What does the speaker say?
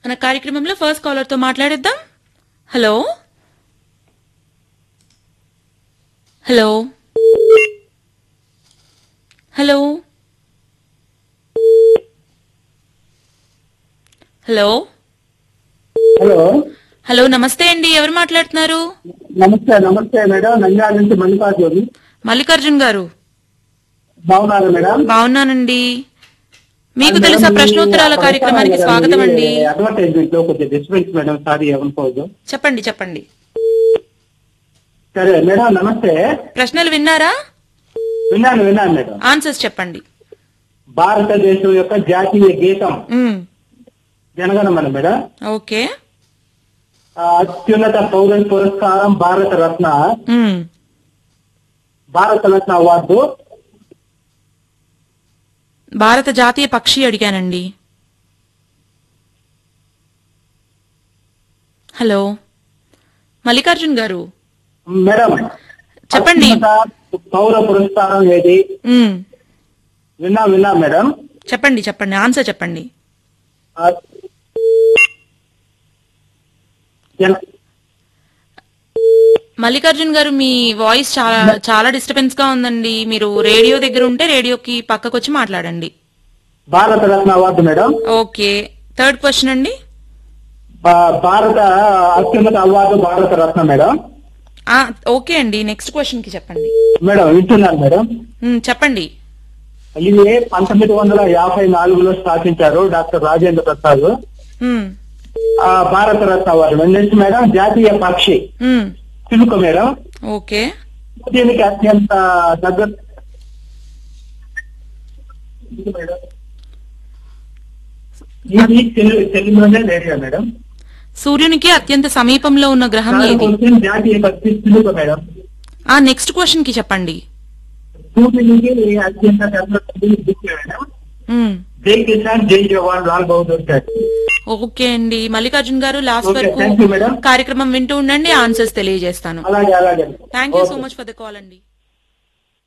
మన కార్యక్రమంలో first caller తో మాట్లాడేద్దాం hello hello hello hello hello hello నమస్తే అండి ఎవరు మాట్లాడుతున్నారు నమస్తే నమస్తే మేడం నంద్యాల నుంచి మల్లికార్జున్ మల్లికార్జున్ గారు బాగున్నారు మేడం బాగున్నానండి మీకు తెలుసా ప్రశ్నోత్తరాల కార్యక్రమానికి స్వాగతం అండి అడ్వర్టైజ్మెంట్ లో కొంచెం డిస్టర్బెన్స్ మేడం సారీ ఏమనుకోవద్దు చెప్పండి చెప్పండి సరే మేడం నమస్తే ప్రశ్నలు విన్నారా విన్నాను విన్నాను మేడం ఆన్సర్స్ చెప్పండి భారతదేశం యొక్క జాతీయ గీతం మ్మ్. జనగణమన మేడం ఓకే ఆ, అత్యున్నత పౌర పురస్కారం భారత రత్న మ్మ్. భారత రత్న అవార్డు భారత జాతీయ పక్షి అడిగానండి హలో మల్లికార్జున్ గారు మేడం చెప్పండి. అత్యున్నత పౌర పురస్కారం ఏది మ్మ్. విన్నా విన్నా మేడం చెప్పండి చెప్పండి ఆన్సర్ చెప్పండి ఆ, జన- మల్లికార్జున్ గారు మీ వాయిస్ చాలా చాలా డిస్టర్బెన్స్ గా ఉందండి మీరు రేడియో దగ్గర ఉంటే రేడియోకి పక్కకు వచ్చి మాట్లాడండి Bharat Ratna award madam okay third question అండి భా- భారత అత్యున్నత అవార్డు భారత రత్న మేడం ఆ, ఓకే అండి నెక్స్ట్ క్వశ్చన్ కి చెప్పండి మేడం వింటున్నాను మేడం మ్మ్, చెప్పండి ఇది పంతొమ్మిది వందల యాభై నాలుగులో స్థాపించారు డాక్టర్ రాజేంద్ర ప్రసాద్ మ్మ్, ఆ భారత రత్న అవార్డు నెక్స్ట్ మేడం జాతీయ పక్షి మ్మ్, చిలుక మేడం ఓకే దీనికి అత్యంత దగ్గర ఇది మేడం. ఇది తెలు- తెలుగులోనే రేడియో మేడం సూర్యునికి అత్యంత సమీపంలో ఉన్న గ్రహం ఏది కొంచెం జాతీయ పక్షి చిలుక మేడం ఆ నెక్స్ట్ క్వశ్చన్ కి చెప్పండి సూర్యునికి అత్యంత దగ్గర దిక్కు మేడం మ్మ్, జై కిసాన్ జై జవాన్ లాల్ బహదూర్ శాస్త్రి ఓకే అండి మల్లికార్జున్ గారు లాస్ట్ ఓకే, వరకు థ్యాంక్ యూ మేడం. కార్యక్రమం వింటూ ఉండండి ఆన్సర్స్ తెలియజేస్తాను అలాగే అలాగే thank you so okay. Much for the call అండి